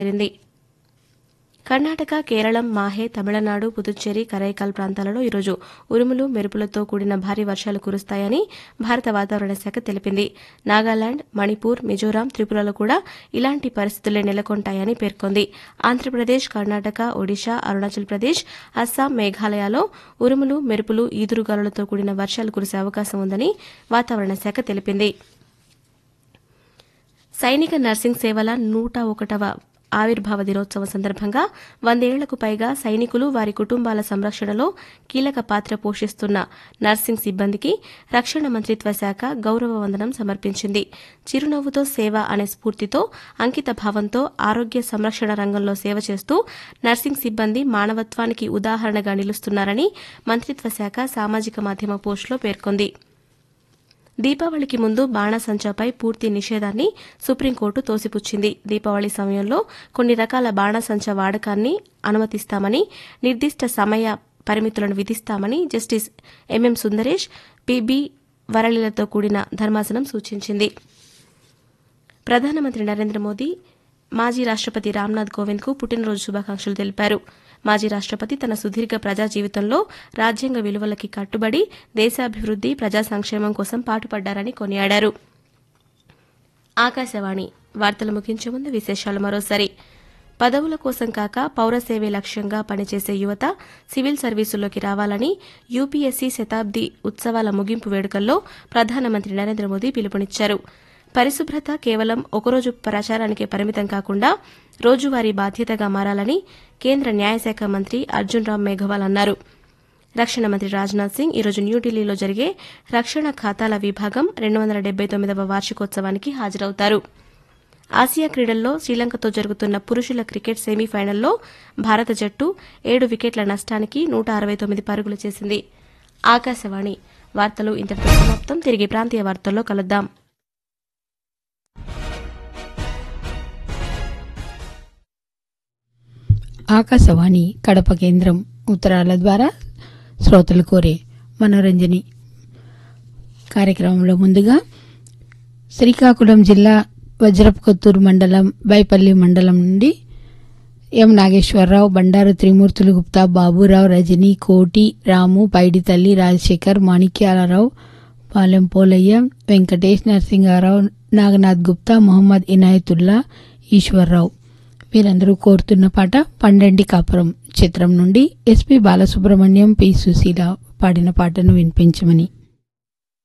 చేరింది కర్ణాటక కేరళం మాహే తమిళనాడు పుదుచ్చేరి కరైకాల్ ప్రాంతాలలో ఈరోజు ఉరుములు మెరుపులతో కూడిన భారీ వర్షాలు కురుస్తాయని భారత వాతావరణ శాఖ తెలిపింది నాగాలాండ్ మణిపూర్ మిజోరాం త్రిపురలో కూడా ఇలాంటి పరిస్థితులే నెలకొంటాయని పేర్కొంది ఆంధ్రప్రదేశ్ కర్ణాటక ఒడిశా అరుణాచల్ ప్రదేశ్ అస్సాం మేఘాలయలో ఉరుములు మెరుపులు ఈదురుగాలులతో కూడిన వర్షాలు కురిసే అవకాశం ఉందని వాతావరణ శాఖ తెలిపింది సైనిక నర్సింగ్ సేవల నూట ఒకటవ ఆవిర్భావ దినోత్సవం సందర్భంగా వందేళ్లకు పైగా సైనికులు వారి కుటుంబాల సంరక్షణలో కీలక పాత్ర పోషిస్తున్న నర్సింగ్ సిబ్బందికి రక్షణ మంత్రిత్వ శాఖ గౌరవ వందనం సమర్పించింది చిరునవ్వుతో సేవ అనే స్ఫూర్తితో అంకిత భావంతో ఆరోగ్య సంరక్షణ రంగంలో సేవ చేస్తూ నర్సింగ్ సిబ్బంది మానవత్వానికి ఉదాహరణగా నిలుస్తున్నారని మంత్రిత్వ శాఖ సామాజిక మాధ్యమ పోస్టులో పేర్కొంది దీపావళికి ముందు బాణాసంచాపై పూర్తి నిషేధాన్ని సుప్రీంకోర్టు తోసిపుచ్చింది దీపావళి సమయంలో కొన్ని రకాల బాణాసంచా వాడకాన్ని అనుమతిస్తామని నిర్దిష్ట సమయ పరిమితులను విధిస్తామని జస్టిస్ ఎంఎం సుందరేష్ పిబి వరళిలతో కూడిన ధర్మాసనం సూచించింది ప్రధానమంత్రి నరేంద్ర మోదీ మాజీ రాష్టపతి రామ్నాథ్ కోవింద్ కు పుట్టినరోజు శుభాకాంక్షలు తెలిపారు మాజీ రాష్టపతి తన సుదీర్ఘ ప్రజా జీవితంలో రాజ్యాంగ విలువలకి కట్టుబడి దేశాభివృద్ది ప్రజా సంక్షేమం కోసం పాటుపడ్డారని కొనియాడారు ఆకాశవాణి వార్తలు ముగించే ముందు విశేషాలు మరోసారి పదవుల కోసం కాక పౌర సేవే లక్ష్యంగా పనిచేసే యువత సివిల్ సర్వీసుల్లోకి రావాలని యూపీఎస్సీ శతాబ్ది ఉత్సవాల ముగింపు వేడుకల్లో ప్రధానమంత్రి నరేంద్ర మోదీ పిలుపునిచ్చారు పరిశుభ్రత కేవలం ఒకరోజు ప్రచారానికే పరిమితం కాకుండా రోజువారీ బాధ్యతగా మారాలని కేంద్ర న్యాయశాఖ మంత్రి అర్జున్ రామ్ మేఘవాల్ అన్నారు రక్షణ మంత్రి రాజ్నాథ్ సింగ్ ఈరోజు న్యూఢిల్లీలో జరిగే రక్షణ ఖాతాల విభాగం రెండు వందల డెబ్బై తొమ్మిదవ వార్షికోత్సవానికి హాజరవుతారు ఆసియా క్రీడల్లో శ్రీలంకతో జరుగుతున్న పురుషుల క్రికెట్ సెమీఫైనల్లో భారత జట్టు ఏడు వికెట్ల నష్టానికి నూట అరవై తొమ్మిది పరుగులు చేసింది ఆకాశవాణి వార్తలు ఇంతటితో సమాప్తం తిరిగి ప్రాంతీయ వార్తల్లో కలుద్దాం ఆకాశవాణి కడప కేంద్రం ఉత్తరాల ద్వారా శ్రోతలు కోరే మనోరంజని కార్యక్రమంలో ముందుగా శ్రీకాకుళం జిల్లా వజ్రపు కొత్తూరు మండలం బైపల్లి మండలం నుండి ఎం నాగేశ్వరరావు బండారు త్రిమూర్తులు గుప్తా బాబురావు రజని కోటి రాము పైడితల్లి రాజశేఖర్ మాణిక్యాలరావు పాలెం పోలయ్య వెంకటేష్ నరసింహారావు నాగనాథ్ గుప్తా మొహమ్మద్ ఇనాయతుల్లా ఈశ్వర్రావు వీరందరూ కోరుతున్న పాట పండండి కాపురం చిత్రం నుండి ఎస్పి బాలసుబ్రహ్మణ్యం పి సుశీల పాడిన పాటను వినిపించమని